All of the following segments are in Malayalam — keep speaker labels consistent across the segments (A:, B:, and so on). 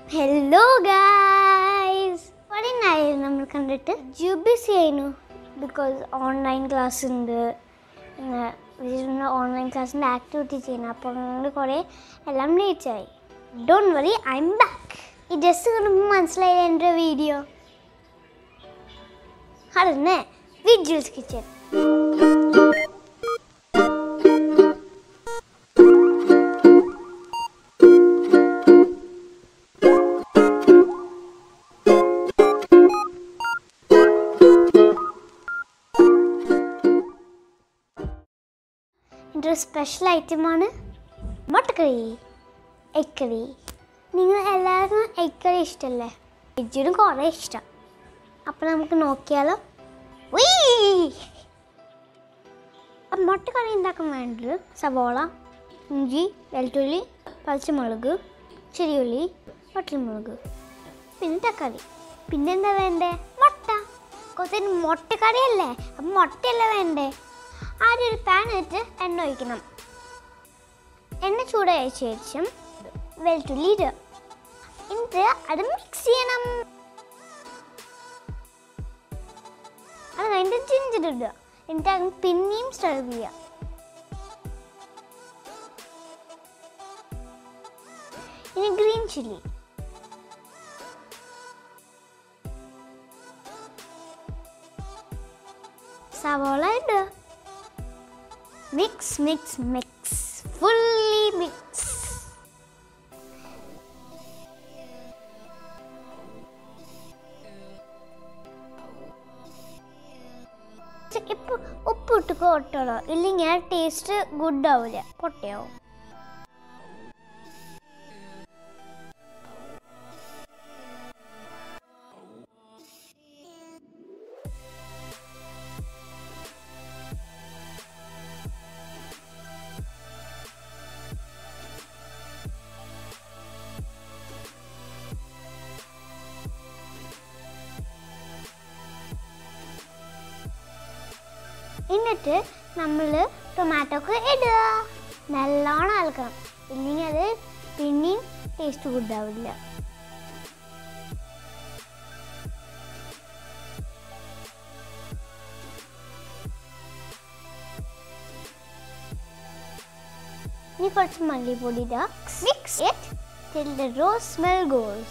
A: ഹലോ ഗായ്സ് വളരെ നായിരുന്നു നമ്മൾ കണ്ടിട്ട് ജുബിസ് ചെയ്യുന്നു ബിക്കോസ് ഓൺലൈൻ ക്ലാസ് ഉണ്ട് പിന്നെ ഓൺലൈൻ ക്ലാസ്സിൻ്റെ ആക്ടിവിറ്റി ചെയ്യുന്നു അപ്പോൾ അതുകൊണ്ട് കുറേ എല്ലാം ലേറ്റ് ആയി don't worry I'm back ഈ ഡ്രസ്സ് കാണുമ്പോൾ മനസ്സിലായില്ല എൻ്റെ വീഡിയോ അതന്നെ വിജുവൽസ് കിച്ചൺ എൻ്റെ ഒരു സ്പെഷ്യൽ ഐറ്റമാണ് മുട്ടക്കറി എഗ് കറി നിങ്ങൾ എല്ലാവർക്കും എഗ് കറി ഇഷ്ടമല്ലേ വെജിനും കുറേ ഇഷ്ടം അപ്പോൾ നമുക്ക് നോക്കിയാലോ ഉയ്യ്. അപ്പം മുട്ടക്കറി ഉണ്ടാക്കാൻ വേണ്ടത് സവോള ഇഞ്ചി വെളുത്തുള്ളി പച്ചമുളക് ചെറിയുള്ളി വട്ടൽമുളക് പിന്നെ തക്കാളി പിന്നെന്താ വേണ്ടേ മുട്ട കുറച്ച് മുട്ടക്കറിയല്ലേ അപ്പം മുട്ടയല്ലേ വേണ്ടേ ആദ്യം ഒരു പാൻ വെച്ച് എണ്ണ ഒഴിക്കണം എണ്ണ ചൂടായ ശേഷം വെളുത്തുള്ളി ഇടുക എന്നിട്ട് അത് മിക്സ് ചെയ്യണം അത് കഴിഞ്ഞിട്ട് ജിഞ്ചർ ഇടുക എന്നിട്ട് അങ്ങ് പിന്നെയും സെർവ് ചെയ്യുക ഇനി ഗ്രീൻ ചില്ലി സവോള ഇടുക mix mix mix fully mix ഇപ്പൊ ഉപ്പ് ഇട്ട് കൊട്ടണം ഇല്ലെങ്കിൽ ആ ടേസ്റ്റ് ഗുഡ് ആവില്ല പൊട്ടയാവും എന്നിട്ട് നമ്മൾ ടൊമാറ്റോക്ക് ഇടുക നല്ലോണം അലക്കണം ഇല്ലെങ്കിൽ അത് പിന്നെയും ടേസ്റ്റ് ഗുഡാവില്ല ഇനി കുറച്ച് മല്ലിപ്പൊടി ഇടുക mix it till the rose smell goes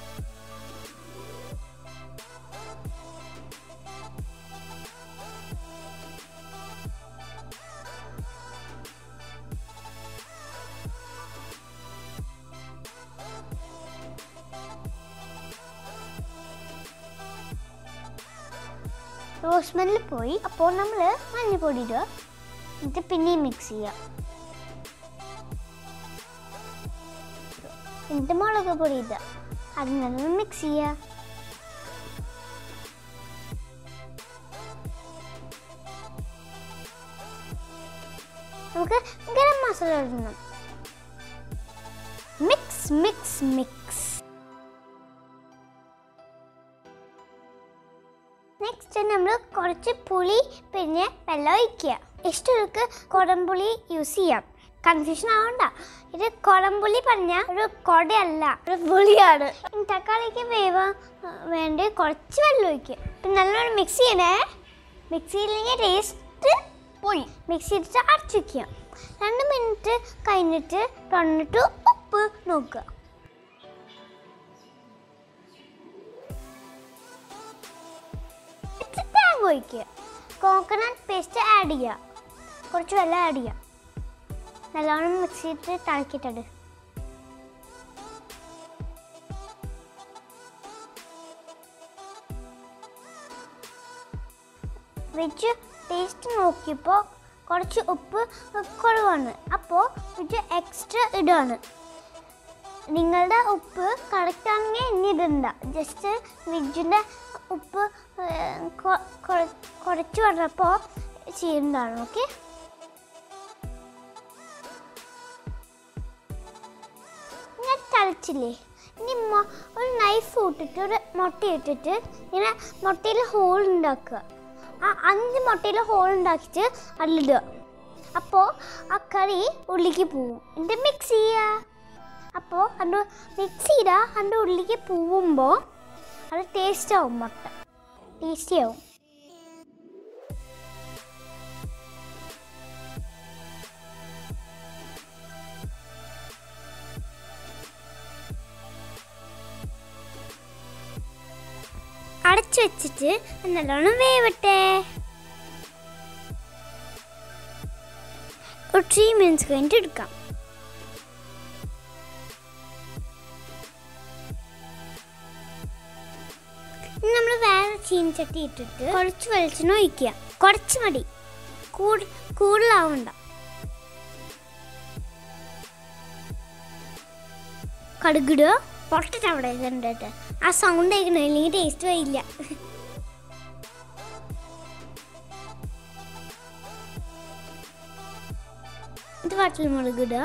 A: rose smell പോയി അപ്പോൾ നമ്മൾ മഞ്ഞൾപ്പൊടി ഇടുക എന്നിട്ട് പിന്നെയും മിക്സ് ചെയ്യുക എന്നിട്ട് മുളക് പൊടി ഇടുക അത് നമ്മൾ മിക്സ് ചെയ്യുക നമുക്ക് ഗരം മസാല ഇടണം മിക്സ് മിക്സ് മിക്സ് നെക്സ്റ്റ് നമ്മൾ കുറച്ച് പുളി പിന്നെ വെള്ളം ഒഴിക്കുക ഇഷ്ടമുള്ളവർക്ക് കുടംപുളി യൂസ് ചെയ്യാം കൺഫ്യൂഷൻ ആവണ്ട ഇത് കുടംപുളി പറഞ്ഞാൽ ഒരു കൊടയല്ല ഒരു പുളിയാണ് ഇനി തക്കാളിക്ക് വേവ വേണ്ടി കുറച്ച് വെള്ളം ഒഴിക്കുക പിന്നെ നല്ലോണം മിക്സ് ചെയ്യണേ മിക്സ് ചെയ്തില്ലെങ്കിൽ ടേസ്റ്റ് പോയി മിക്സ് ചെയ്തിട്ട് അടച്ചു വയ്ക്കുക രണ്ട് മിനിറ്റ് കഴിഞ്ഞിട്ട് തുറന്നിട്ട് ഉപ്പ് നോക്കുക തേങ്ങ ഒഴിക്കുക കോക്കനട്ട് പേസ്റ്റ് ആഡ് ചെയ്യുക കുറച്ച് വെള്ളം ആഡ് ചെയ്യുക നല്ലോണം മിക്സ് ചെയ്തിട്ട് തിളക്കിയിട്ടുണ്ട് വെച്ച് ടേസ്റ്റ് നോക്കിയപ്പോൾ കുറച്ച് ഉപ്പ് കുറവാണ് അപ്പോൾ വെച്ച് എക്സ്ട്രാ ഇടുകയാണ് നിങ്ങളുടെ ഉപ്പ് കറക്റ്റ് ആണെങ്കിൽ ഇനി ഇടണ്ട ജസ്റ്റ് വിജിൻ്റെ ഉപ്പ് ഏർ, കൊ- കൊ- കുറച്ച് പറഞ്ഞപ്പോൾ ചെയ്യുന്നതാണ് ഓക്കെ ഞാൻ തളിച്ചില്ലേ ഇനി മൊ- ഒരു നൈഫ് ഇട്ടിട്ട് ഒരു മുട്ട ഇട്ടിട്ട് ഇങ്ങനെ മുട്ടയിൽ ഹോൾ ഉണ്ടാക്കുക ആ അഞ്ച് മുട്ടയിൽ ഹോൾ ഉണ്ടാക്കിയിട്ട് അതിലിടുക അപ്പോൾ ആ കറി ഉള്ളിലേക്ക് പോവും എന്നിട്ട് മിക്സ് ചെയ്യുക അപ്പോൾ അത് മിക്സ് ചെയ്താൽ അതിൻ്റെ ഉള്ളിലേക്ക് പോവുമ്പോൾ അത് ടേസ്റ്റ് ആവും മുട്ട ടേസ്റ്റി ആവും അടച്ചു വെച്ചിട്ട് നല്ലോണം വേവട്ടെ ഒരു ത്രീ മിനിറ്റ്സ് കഴിഞ്ഞിട്ട് എടുക്കാം ഇനി നമ്മൾ വേറെ ചീനച്ചട്ടി ഇട്ടിട്ട് കുറച്ച് വെളിച്ചെണ്ണ ഒഴിക്കുക കുറച്ച് മതി കൂട് കൂടുതലാവണ്ട കടുകിടുക പൊട്ടിട്ട് അവിടെ കണ്ടിട്ട് ആ സൗണ്ട് കേൾക്കണം അല്ലെങ്കിൽ ടേസ്റ്റ് വരില്ല ഇത് വട്ടൽ മുളക് ഇടുക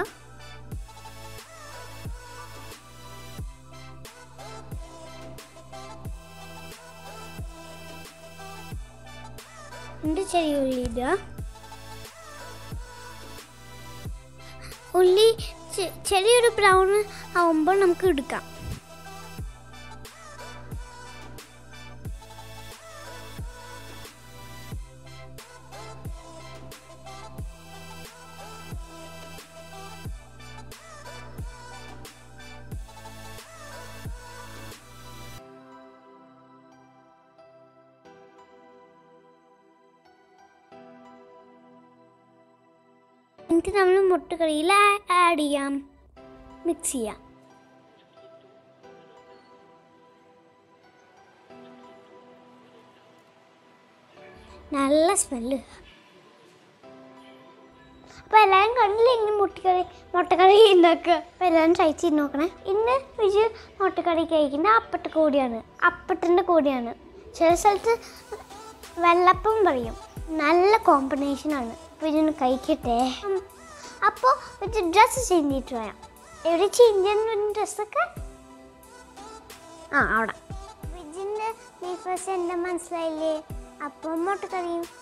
A: എന്നിട്ട് ചെറിയ ഉള്ളി ഇടുക ഉള്ളി ചെ- ചെറിയൊരു ബ്രൗൺ ആവുമ്പോൾ നമുക്ക് എടുക്കാം എന്നിട്ട് നമ്മൾ മുട്ടക്കറിയിൽ ആഡ് ചെയ്യാം മിക്സ് ചെയ്യാം നല്ല സ്മെല്ല് അപ്പോൾ എല്ലാവരും കണ്ടില്ലേ ഇങ്ങനെ മുട്ടക്കറി മുട്ടക്കറി ഉണ്ടാക്കുക അപ്പോൾ എല്ലാവരും ട്രൈ ചെയ്ത് നോക്കണേ ഇന്ന് വിജു മുട്ടക്കറി കഴിക്കുന്നത് അപ്പട്ട കൂടിയാണ് അപ്പത്തിൻ്റെ കൂടിയാണ് ചില സ്ഥലത്ത് വെള്ളപ്പം പറയും നല്ല കോമ്പിനേഷനാണ് വിജുന് കഴിക്കട്ടെ അപ്പോൾ വിജു ഡ്രസ്സ് ചേഞ്ച് ചെയ്തിട്ട് വരാം എവിടെ ചേഞ്ച് ചെയ്യുന്ന ഡ്രസ്സൊക്കെ ആ അവിടെ വിജിൻ്റെ ബീഫേഴ്സ് എന്താ മനസ്സിലായില്ലേ അപ്പം മുട്ടക്കറിയും